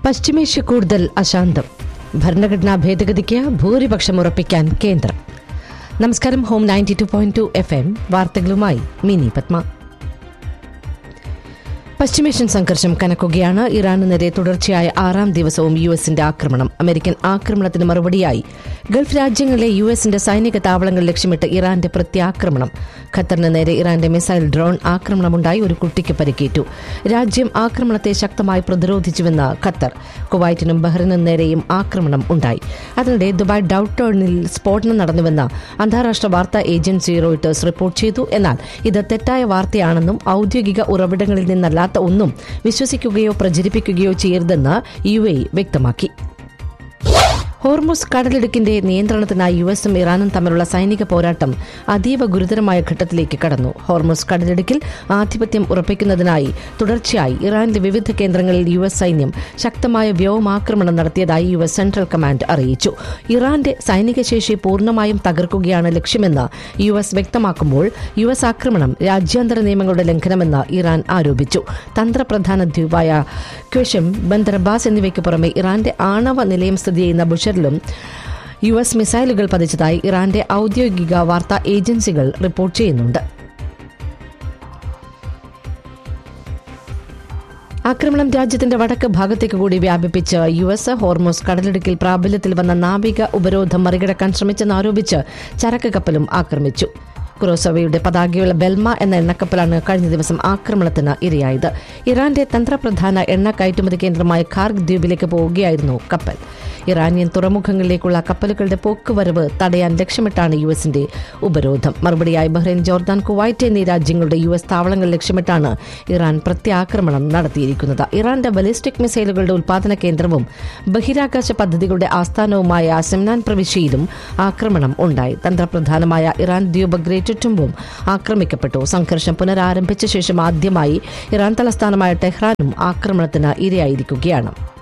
പശ്ചിമേഷ്യ കൂടുതൽ അശാന്തം ഭരണഘടനാ ഭേദഗതിക്ക് ഭൂരിപക്ഷം ഉറപ്പിക്കാൻ കേന്ദ്രം നമസ്കാരം home ninety two point two F M വാർത്തകളുമായി മിനി പത്മ പശ്ചിമേഷ്യൻ സംഘർഷം കനക്കുകയാണ് ഇറാന് നേരെ തുടർച്ചയായ ആറാം ദിവസവും യു എസിന്റെ ആക്രമണം അമേരിക്കൻ ആക്രമണത്തിന് മറുപടിയായി ഗൾഫ് രാജ്യങ്ങളിലെ യു എസിന്റെ സൈനിക താവളങ്ങൾ ലക്ഷ്യമിട്ട് ഇറാന്റെ പ്രത്യാക്രമണം ഖത്തറിന് നേരെ ഇറാന്റെ മിസൈൽ ഡ്രോൺ ആക്രമണമുണ്ടായി ഒരു കുട്ടിക്ക് പരിക്കേറ്റു രാജ്യം ആക്രമണത്തെ ശക്തമായി പ്രതിരോധിച്ചുവെന്ന് ഖത്തർ കുവൈറ്റിനും ബഹ്റിനും നേരെയും ആക്രമണം ഉണ്ടായി അതിനിടെ ദുബായ് ഡൌട്ട് ടേണിൽ സ്ഫോടനം നടന്നുവെന്ന് അന്താരാഷ്ട്ര വാർത്താ ഏജൻസി റോയിട്ടേഴ്സ് റിപ്പോർട്ട് ചെയ്തു എന്നാൽ ഇത് തെറ്റായ വാർത്തയാണെന്നും ഔദ്യോഗിക ഉറവിടങ്ങളിൽ നിന്നല്ലാത്ത ഒന്നും വിശ്വസിക്കുകയോ പ്രചരിപ്പിക്കുകയോ ചെയ്യരുതെന്ന് യു എ വ്യക്തമാക്കി ഹോർമുസ് കടലിടുക്കിന്റെ നിയന്ത്രണത്തിനായി യു എസും ഇറാനും തമ്മിലുള്ള സൈനിക പോരാട്ടം അതീവ ഗുരുതരമായ ഘട്ടത്തിലേക്ക് കടന്നു ഹോർമുസ് കടലിടുക്കിൽ ആധിപത്യം ഉറപ്പിക്കുന്നതിനായി തുടർച്ചയായി ഇറാനിലെ വിവിധ കേന്ദ്രങ്ങളിൽ യു എസ് സൈന്യം ശക്തമായ വ്യോമാക്രമണം നടത്തിയതായി യു എസ് സെൻട്രൽ കമാൻഡ് അറിയിച്ചു ഇറാന്റെ സൈനിക ശേഷി പൂർണ്ണമായും തകർക്കുകയാണ് ലക്ഷ്യമെന്ന് യു എസ് വ്യക്തമാക്കുമ്പോൾ യു എസ് ആക്രമണം രാജ്യാന്തര നിയമങ്ങളുടെ ലംഘനമെന്ന് ഇറാൻ ആരോപിച്ചു തന്ത്രപ്രധാന ദ്വീപായ ക്വഷം ബന്ദർബാസ് എന്നിവയ്ക്ക് പുറമെ ഇറാന്റെ ആണവ നിലയം സ്ഥിതി ചെയ്യുന്ന ബുഷറിലും യു എസ് മിസൈലുകൾ പതിച്ചതായി ഇറാന്റെ ഔദ്യോഗിക വാർത്താ ഏജൻസികൾ റിപ്പോർട്ട് ചെയ്യുന്നുണ്ട് ആക്രമണം രാജ്യത്തിന്റെ വടക്ക് ഭാഗത്തേക്ക് കൂടി വ്യാപിപ്പിച്ച് യു എസ് ഹോർമോസ് കടലിടുക്കിൽ പ്രാബല്യത്തിൽ വന്ന നാവിക ഉപരോധം മറികടക്കാൻ ശ്രമിച്ചെന്നാരോപിച്ച് ചരക്ക് കപ്പലും ആക്രമിച്ചു കുറോസോവയുടെ പതാകയുള്ള ബെൽമ എന്ന എണ്ണക്കപ്പലാണ് കഴിഞ്ഞ ദിവസം ആക്രമണത്തിന് ഇരയായത് ഇറാന്റെ തന്ത്രപ്രധാന എണ്ണ കയറ്റുമതി കേന്ദ്രമായ ഖാർഗ് ദ്വീപിലേക്ക് പോവുകയായിരുന്നു കപ്പൽ ഇറാനിയൻ തുറമുഖങ്ങളിലേക്കുള്ള കപ്പലുകളുടെ പോക്കുവരവ് തടയാൻ ലക്ഷ്യമിട്ടാണ് യു എസിന്റെ ഉപരോധം മറുപടിയായി ബഹ്റൈൻ ജോർദാൻ കുവൈറ്റ് എന്നീ രാജ്യങ്ങളുടെ യു എസ് താവളങ്ങൾ ലക്ഷ്യമിട്ടാണ് ഇറാൻ പ്രത്യാക്രമണം നടത്തിയിരിക്കുന്നത് ഇറാന്റെ ബലിസ്റ്റിക് മിസൈലുകളുടെ ഉൽപാദന കേന്ദ്രവും ബഹിരാകാശ പദ്ധതികളുടെ ആസ്ഥാനവുമായ സെംനാൻ പ്രവിശ്യയിലും ആക്രമണം ഉണ്ടായി തന്ത്രപ്രധാനമായ ഇറാൻ ദ്വീപ് ഗ്രേറ്റർ ടുംബും ആക്രമിക്കപ്പെട്ടു സംഘർഷം പുനരാരംഭിച്ച ശേഷം ആദ്യമായി ഇറാൻ തലസ്ഥാനമായ ടെഹ്റാനും ആക്രമണത്തിന് ഇരയായിരിക്കുകയാണ്